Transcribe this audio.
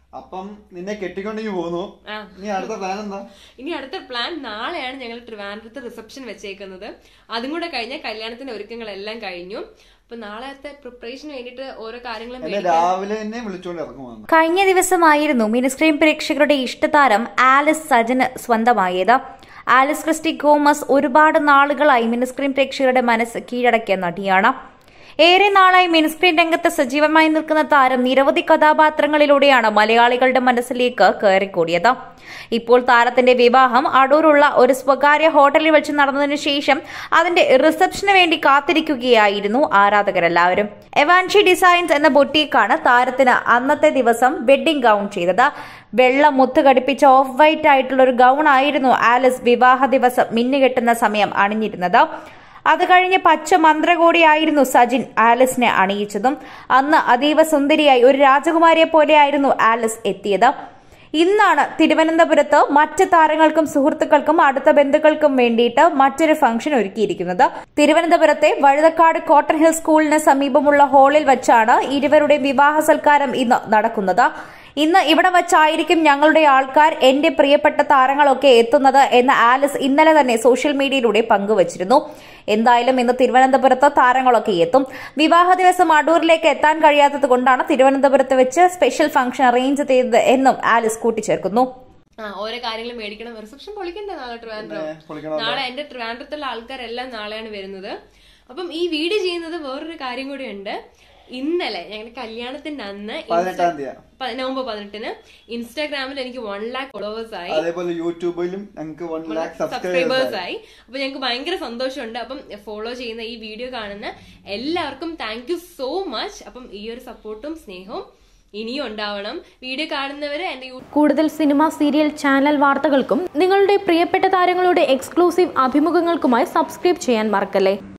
അപ്പം നിന്നെ കെട്ടിക്കൊണ്ടെങ്കിൽ പോന്നു ആ. ഇനി അടുത്ത പ്ലാൻ എന്താ ഇനി അടുത്ത പ്ലാൻ നാളെയാണ് ഞങ്ങൾ ട്രിവാൻഡ്രത്ത് റിസപ്ഷൻ വെച്ചേക്കുന്നത് അതും കൂടെ കഴിഞ്ഞാൽ കല്യാണത്തിന്റെ ഒരുക്കങ്ങളെല്ലാം കഴിഞ്ഞു അപ്പൊ നാളത്തെ പ്രിപ്പറേഷന് വേണ്ടിയിട്ട് ഓരോ കാര്യങ്ങളും എന്നെ രാവിലെ തന്നെ വിളിച്ചോണ്ട് ഇറങ്ങുവാന്ന് കഴിഞ്ഞ ദിവസമായിരുന്നു മിനിസ്ക്രീൻ പ്രേക്ഷകരുടെ ഇഷ്ടതാരം ആലിസ് സജന് സ്വന്തമായത് ആലിസ് ക്രിസ്റ്റി ഗോമസ് ഒരുപാട് നാളുകളായി മിനിസ്ക്രീൻ പ്രേക്ഷകരുടെ മനസ്സ് കീഴടക്കിയ നടിയാണ് ഏറെ നാളായി മിനിസ്ക്രീൻ രംഗത്ത് സജീവമായി നിൽക്കുന്ന താരം നിരവധി കഥാപാത്രങ്ങളിലൂടെയാണ് മലയാളികളുടെ മനസ്സിലേക്ക് കയറിക്കൂടിയത് ഇപ്പോൾ താരത്തിന്റെ വിവാഹം അടൂരുള്ള ഒരു സ്വകാര്യ ഹോട്ടലിൽ വെച്ച് നടന്നതിനു ശേഷം അതിന്റെ റിസപ്ഷന് വേണ്ടി കാത്തിരിക്കുകയായിരുന്നു ആരാധകരെല്ലാവരും എവാൻഷി ഡിസൈൻസ് എന്ന ബൊട്ടീക്കാണ് താരത്തിന് അന്നത്തെ ദിവസം വെഡ്ഡിംഗ് ഗൗൺ ചെയ്തത് വെള്ള മുത്ത് ഘടിപ്പിച്ച ഓഫ് വൈറ്റ് ആയിട്ടുള്ള ഒരു ഗൗൺ ആയിരുന്നു ആലിസ് വിവാഹ ദിവസം മിന്നുകെട്ടുന്ന സമയം അണിഞ്ഞിരുന്നത് അത് കഴിഞ്ഞ് പച്ച മന്ത്രകോടിയായിരുന്നു സജിൻ ആലിസിനെ അണിയിച്ചതും അന്ന് അതീവ സുന്ദരിയായി ഒരു രാജകുമാരിയെ പോലെയായിരുന്നു ആലിസ് എത്തിയത് ഇന്നാണ് തിരുവനന്തപുരത്ത് മറ്റ് താരങ്ങൾക്കും സുഹൃത്തുക്കൾക്കും അടുത്ത ബന്ധുക്കൾക്കും വേണ്ടിയിട്ട് മറ്റൊരു ഫംഗ്ഷൻ ഒരുക്കിയിരിക്കുന്നത് തിരുവനന്തപുരത്തെ വഴുതക്കാട് കോട്ടൺ ഹിൽ സ്കൂളിന് സമീപമുള്ള ഹാളിൽ വച്ചാണ് ഇരുവരുടെയും വിവാഹ സൽക്കാരം ഇന്ന് നടക്കുന്നത് ഇന്ന് ഇവിടെ വച്ചായിരിക്കും ഞങ്ങളുടെ ആൾക്കാർ എന്റെ പ്രിയപ്പെട്ട താരങ്ങളൊക്കെ എത്തുന്നത് എന്ന് ആലിസ് ഇന്നലെ തന്നെ സോഷ്യൽ മീഡിയയിലൂടെ പങ്കുവച്ചിരുന്നു എന്തായാലും ഇന്ന് തിരുവനന്തപുരത്ത് താരങ്ങളൊക്കെ എത്തും വിവാഹ ദിവസം അടൂരിലേക്ക് എത്താൻ കഴിയാത്തത് കൊണ്ടാണ് തിരുവനന്തപുരത്ത് വെച്ച് സ്പെഷ്യൽ ഫംഗ്ഷൻ അറേഞ്ച് ചെയ്തത് എന്നും ആലിസ് കൂട്ടിച്ചേർക്കുന്നു ആ ഓരോ കാര്യങ്ങൾ മേടിക്കണം റിസപ്ഷൻ പൊളിക്കണ്ടേ നാളെ ട്രിവാൻഡ്രം പിന്നെ പൊളിക്കണം നാളെ എന്റെ ട്രിവാൻഡ്രത്തുള്ള ആൾക്കാരെല്ലാം നാളെയാണ് വരുന്നത് അപ്പം ഈ വീഡിയോ ചെയ്യുന്നത് വേറൊരു കാര്യം കൂടി ഉണ്ട് ഇന്നലെ ഞങ്ങളുടെ കല്യാണത്തിന്റെ അന്ന് പതിനെട്ടാം തീയതി പ- നവംബർ പതിനെട്ടിന് ഇൻസ്റ്റാഗ്രാമിൽ എനിക്ക് വൺ ലാക്ക് ഫോളോവേഴ്സ് ആയി അതേപോലെ യൂട്യൂബിലും ഞങ്ങൾക്ക് വൺ ലാക്ക് സബ്സ്ക്രൈബേഴ്സ് സബ്സ്ക്രൈബേഴ്സ് ആയി അപ്പൊ ഞങ്ങൾക്ക് ഭയങ്കര സന്തോഷമുണ്ട് അപ്പം ഫോളോ ചെയ്യുന്ന ഈ വീഡിയോ കാണുന്ന എല്ലാവർക്കും താങ്ക് യു സോ മച്ച് അപ്പം ഈ ഒരു സപ്പോർട്ടും സ്നേഹവും ഇനിയും ഉണ്ടാവണം വീഡിയോ കാണുന്നവര് എന്റെ യൂ- കൂടുതൽ സിനിമ സീരിയൽ ചാനൽ വാർത്തകൾക്കും നിങ്ങളുടെ പ്രിയപ്പെട്ട താരങ്ങളുടെ എക്സ്ക്ലൂസീവ് അഭിമുഖങ്ങൾക്കുമായി സബ്സ്ക്രൈബ് ചെയ്യാൻ മറക്കല്ലേ